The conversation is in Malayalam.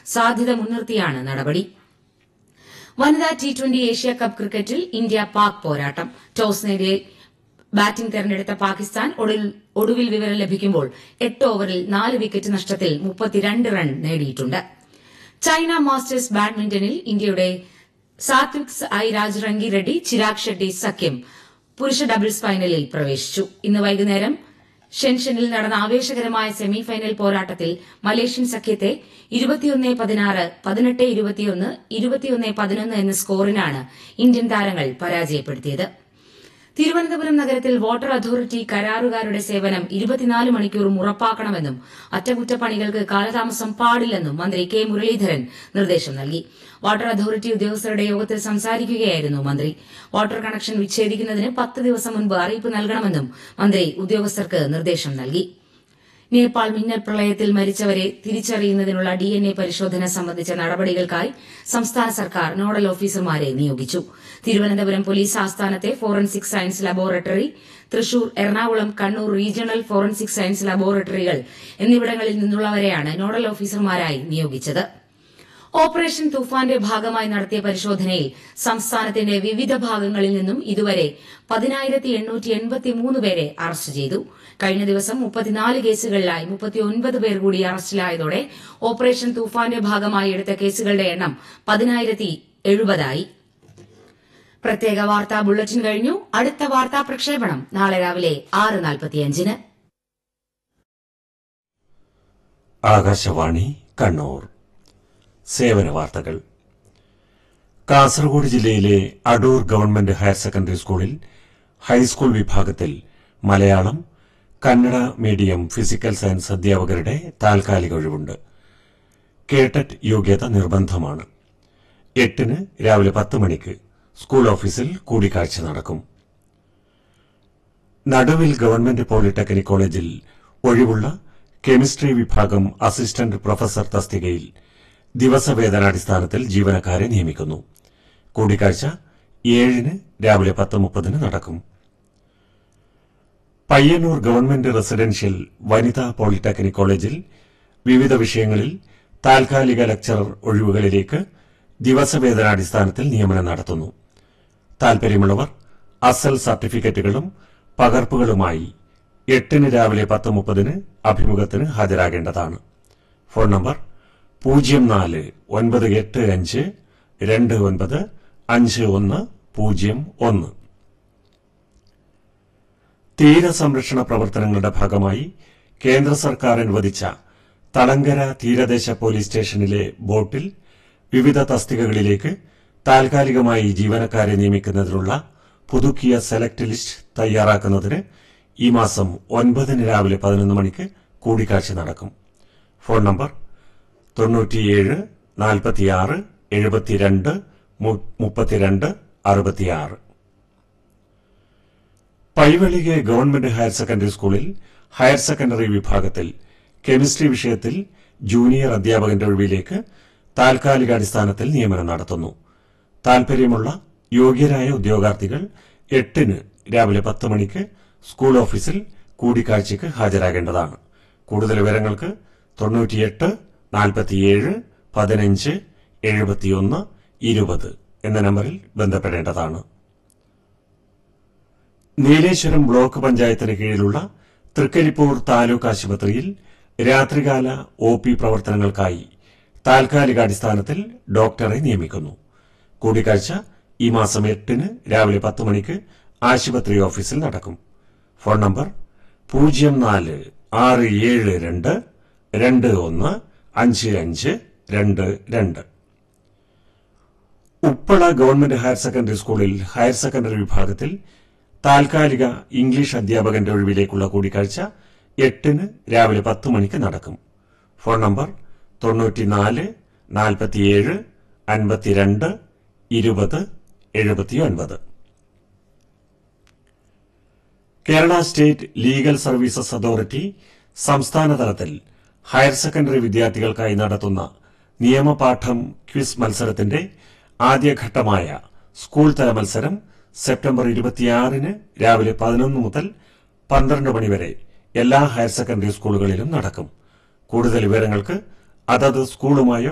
സാധ്യത മുൻനിർത്തിയാണ് നടപടി വനിതാ ടി ട്വന്റി ഏഷ്യ കപ്പ് ക്രിക്കറ്റിൽ ഇന്ത്യ പാക് പോരാട്ടം ടോസ് നേടിയ ബാറ്റിംഗ് തെരഞ്ഞെടുത്ത പാകിസ്ഥാൻ ഒടുവിൽ- ഒടുവിൽ വിവരം ലഭിക്കുമ്പോൾ എട്ട് ഓവറിൽ നാല് വിക്കറ്റ് നഷ്ടത്തിൽ മുപ്പത്തിരണ്ട് റൺ നേടിയിട്ടുണ്ട് ചൈന മാസ്റ്റേഴ്സ് ബാഡ്മിന്റണിൽ ഇന്ത്യയുടെ സാത്വിക് ഐ രാജ് റങ്കി റെഡ്ഡി ചിരാഗ് ഷെട്ടി സഖ്യം പുരുഷ ഡബിൾസ് ഫൈനലിൽ പ്രവേശിച്ചു ഇന്ന് വൈകുന്നേരം ഷെൻഷനിൽ നടന്ന ആവേശകരമായ സെമി ഫൈനൽ പോരാട്ടത്തിൽ മലേഷ്യൻ സഖ്യത്തെ ഇരുപത്തിയൊന്ന് പതിനാറ് പതിനെട്ട് ഇരുപത്തിയൊന്ന് ഇരുപത്തിയൊന്ന് പതിനൊന്ന് എന്ന സ്കോറിനാണ് ഇന്ത്യൻ താരങ്ങൾ പരാജയപ്പെടുത്തിയത് തിരുവനന്തപുരം നഗരത്തിൽ വാട്ടർ അതോറിറ്റി കരാറുകാരുടെ സേവനം ഇരുപത്തിനാല് മണിക്കൂറും ഉറപ്പാക്കണമെന്നും അറ്റകുറ്റപ്പണികൾക്ക് കാലതാമസം പാടില്ലെന്നും മന്ത്രി കെ മുരളീധരൻ നിർദ്ദേശം നൽകി വാട്ടർ അതോറിറ്റി ഉദ്യോഗസ്ഥരുടെ യോഗത്തിൽ സംസാരിക്കുകയായിരുന്നു മന്ത്രി വാട്ടർ കണക്ഷൻ വിച്ഛേദിക്കുന്നതിന് പത്ത് ദിവസം മുൻപ് അറിയിപ്പ് നൽകണമെന്നും മന്ത്രി ഉദ്യോഗസ്ഥർക്ക് നിർദ്ദേശം നൽകി നേപ്പാൾ മിന്നൽ പ്രളയത്തിൽ മരിച്ചവരെ തിരിച്ചറിയുന്നതിനുള്ള ഡിഎൻഎ പരിശോധന സംബന്ധിച്ച നടപടികൾക്കായി സംസ്ഥാന സർക്കാർ നോഡൽ ഓഫീസർമാരെ നിയോഗിച്ചു തിരുവനന്തപുരം പോലീസ് ആസ്ഥാനത്തെ forensic science laboratory Thrissur Ernakulam Kannur regional forensic science ലബോറട്ടറികൾ എന്നിവിടങ്ങളിൽ നിന്നുള്ളവരെയാണ് നോഡൽ ഓഫീസർമാരായി നിയോഗിച്ചത് ഓപ്പറേഷൻ തൂഫാന്റെ ഭാഗമായി നടത്തിയ പരിശോധനയിൽ സംസ്ഥാനത്തിന്റെ വിവിധ ഭാഗങ്ങളിൽ നിന്നും ഇതുവരെ പതിനായിരത്തി എണ്ണൂറ്റി എൺപത്തിമൂന്ന് പേരെ അറസ്റ്റ് ചെയ്തു കഴിഞ്ഞ ദിവസം മുപ്പത്തിനാല് കേസുകളിലായി മുപ്പത്തിയൊൻപത് പേർ കൂടി അറസ്റ്റിലായതോടെ ഓപ്പറേഷൻ തൂഫാന്റെ ഭാഗമായി എടുത്ത കേസുകളുടെ എണ്ണം പതിനായിരത്തി എഴുപതായി പ്രത്യേക വാർത്താ ബുള്ളറ്റിൻ കഴിഞ്ഞു അടുത്ത വാർത്താ പ്രക്ഷേപണം നാളെ രാവിലെ ആറ് നാൽപ്പത്തിയഞ്ചിന് ആകാശവാണി കണ്ണൂർ സേവന വാർത്തകൾ കാസർഗോഡ് ജില്ലയിലെ അടൂർ ഗവൺമെന്റ് ഹയർ സെക്കൻഡറി സ്കൂളിൽ ഹൈസ്കൂൾ വിഭാഗത്തിൽ Malayalam Kannada medium physical science അധ്യാപകരുടെ താൽക്കാലിക ഒഴിവുണ്ട് കേട്ടറ്റ് യോഗ്യത നിർബന്ധമാണ് എട്ടിന് രാവിലെ പത്ത് മണിക്ക് സ്കൂൾ ഓഫീസിൽ കൂടിക്കാഴ്ച നടക്കും നടുവിൽ ഗവൺമെന്റ് പോളിടെക്നിക് കോളേജിൽ ഒഴിവുള്ള കെമിസ്ട്രി വിഭാഗം അസിസ്റ്റന്റ് പ്രൊഫസർ തസ്തികയിൽ ദിവസവേതനാടിസ്ഥാനത്തിൽ ജീവനക്കാരെ നിയമിക്കുന്നു കൂടിക്കാഴ്ച ഏഴിന് രാവിലെ പത്ത് മുപ്പതിന് നടക്കും പയ്യന്നൂർ ഗവൺമെന്റ് റെസിഡൻഷ്യൽ വനിതാ പോളിടെക്നിക് കോളേജിൽ വിവിധ വിഷയങ്ങളിൽ താൽക്കാലിക ലെക്ചറർ ഒഴിവുകളിലേക്ക് ദിവസവേതനാടിസ്ഥാനത്തിൽ നിയമനം നടത്തുന്നു താൽപര്യമുള്ളവർ അസൽ സർട്ടിഫിക്കറ്റുകളും പകർപ്പുകളുമായി എട്ടിന് രാവിലെ പത്ത് മുപ്പതിന് അഭിമുഖത്തിന് ഹാജരാകേണ്ടതാണ് ഫോൺ നമ്പർ പൂജ്യം നാല് ഒൻപത് എട്ട് അഞ്ച് രണ്ട് ഒൻപത് അഞ്ച് ഒന്ന് പൂജ്യം ഒന്ന് തീരസംരക്ഷണ പ്രവർത്തനങ്ങളുടെ ഭാഗമായി കേന്ദ്ര സർക്കാർ അനുവദിച്ച തളങ്കര തീരദേശ പോലീസ് സ്റ്റേഷനിലെ ബോട്ടിൽ വിവിധ തസ്തികകളിലേക്ക് താൽക്കാലികമായി ജീവനക്കാരെ നിയമിക്കുന്നതിനുള്ള പുതുക്കിയ സെലക്ട് ലിസ്റ്റ് തയ്യാറാക്കുന്നതിന് ഈ മാസം ഒൻപതിന് രാവിലെ പതിനൊന്ന് മണിക്ക് കൂടിക്കാഴ്ച നടക്കും ഫോൺ നമ്പർ തൊണ്ണൂറ്റിയേഴ് നാൽപ്പത്തിയാറ് എഴുപത്തിരണ്ട് മു- മുപ്പത്തിരണ്ട് അറുപത്തിയാറ് പൈവളികെ ഗവൺമെന്റ് ഹയർ സെക്കൻഡറി സ്കൂളിൽ ഹയർ സെക്കൻഡറി വിഭാഗത്തിൽ കെമിസ്ട്രി വിഷയത്തിൽ ജൂനിയർ അധ്യാപകന്റെ ഒഴിവിലേക്ക് താൽക്കാലികാടിസ്ഥാനത്തിൽ നിയമനം നടത്തുന്നു താൽപര്യമുള്ള യോഗ്യരായ ഉദ്യോഗാർത്ഥികൾ എട്ടിന് രാവിലെ പത്ത് മണിക്ക് സ്കൂൾ ഓഫീസിൽ കൂടിക്കാഴ്ചയ്ക്ക് ഹാജരാകേണ്ടതാണ് കൂടുതൽ വിവരങ്ങൾക്ക് തൊണ്ണൂറ്റിയെട്ട് നാൽപ്പത്തിയേഴ് പതിനഞ്ച് എഴുപത്തിയൊന്ന് ഇരുപത് എന്ന നമ്പറിൽ ബന്ധപ്പെടേണ്ടതാണ് നീലേശ്വരം ബ്ലോക്ക് പഞ്ചായത്തിന് കീഴിലുള്ള തൃക്കരിപ്പൂർ താലൂക്ക് ആശുപത്രിയിൽ രാത്രികാല ഒ പി പ്രവർത്തനങ്ങൾക്കായി താൽക്കാലികാടിസ്ഥാനത്തിൽ ഡോക്ടറെ നിയമിക്കുന്നു കൂടിക്കാഴ്ച ഈ മാസം എട്ടിന് രാവിലെ പത്ത് മണിക്ക് ആശുപത്രി ഓഫീസിൽ നടക്കും ഫോൺ നമ്പർ പൂജ്യം നാല് ആറ് ഏഴ് രണ്ട് രണ്ട് ഒന്ന് അഞ്ച് അഞ്ച് രണ്ട് രണ്ട് ഉപ്പള ഗവൺമെന്റ് ഹയർ സെക്കൻഡറി സ്കൂളിൽ ഹയർ സെക്കൻഡറി വിഭാഗത്തിൽ താൽക്കാലിക ഇംഗ്ലീഷ് അധ്യാപകന്റെ ഒഴിവിലേക്കുള്ള കൂടിക്കാഴ്ച എട്ടിന് രാവിലെ പത്ത് മണിക്ക് നടക്കും ഫോൺ നമ്പർ തൊണ്ണൂറ്റിനാല് നാൽപ്പത്തിയേഴ് അൻപത്തിരണ്ട് ഇരുപത് എഴുപത്തിയൊൻപത് Kerala state legal services authority സംസ്ഥാന തലത്തിൽ ഹയർ സെക്കൻഡറി വിദ്യാർത്ഥികൾക്കായി നടത്തുന്ന നിയമപാഠം ക്വിസ് മത്സരത്തിന്റെ ആദ്യഘട്ടമായ സ്കൂൾ തല മത്സരം സെപ്റ്റംബർ ഇരുപത്തിയാറിന് രാവിലെ പതിനൊന്ന് മുതൽ പന്ത്രണ്ട് മണിവരെ എല്ലാ ഹയർ സെക്കൻഡറി സ്കൂളുകളിലും നടക്കും കൂടുതൽ വിവരങ്ങൾക്ക് അതത് സ്കൂളുമായോ